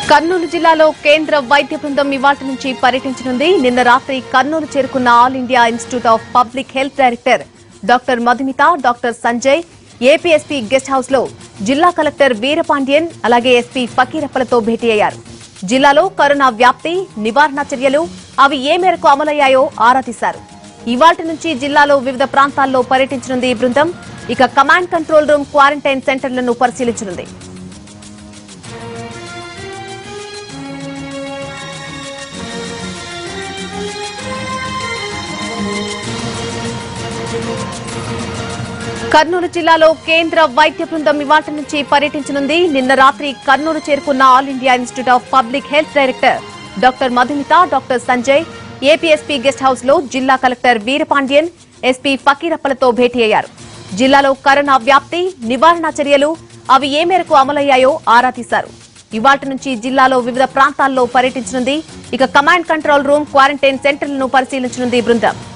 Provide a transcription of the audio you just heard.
కర్నూలు జిల్లాలో కేంద్ర వైద్య బృందం ఇవాటి నుంచి పర్యటించనుంది నిన్న రాత్రి కర్నూలు చేరుకున్న all India institute of public health director doctor Madhumita doctor Sanjay APSP guest house లో జిల్లా కలెక్టర్ వీరపాండ్యన్ అలాగే ఎస్పీ ఫకీరప్పలతో భేటీ అయ్యారు జిల్లాలో కరోనా వ్యాప్తి నివారణ చర్యలు అవి ఏ మేరకు అమలయ్యాయో ఆరా తీశారు ఇవాటి నుంచి జిల్లాలో వివిధ ప్రాంతాల్లో పర్యటించనుంది ఈ బృందం ఇక కమాండ్ కంట్రోల్ రూమ్ క్వారంటైన్ సెంటర్లను పరిశీలించనుంది కర్నూలు జిల్లాలో కేంద్ర వైద్య బృందం ఇవాటి నుంచి పర్యటించనుంది నిన్న రాత్రి కర్నూలు చేరుకున్న all India institute of public health director doctor Madhumita doctor Sanjay APSP guest house లో జిల్లా కలెక్టర్ వీరపాండ్యన్ ఎస్పీ ఫకీరప్పలతో భేటీ అయ్యారు జిల్లాలో కరోనా వ్యాప్తి నివారణ చర్యలు అవి ఏ మేరకు అమలయ్యాయో ఆరా తీశారు ఇవాటి నుంచి జిల్లాలో వివిధ ప్రాంతాల్లో పర్యటించనుంది ఇక కమాండ్ కంట్రోల్ రూమ్ క్వారంటైన్ సెంటర్లను పరిశీలించనుంది ఈ బృందం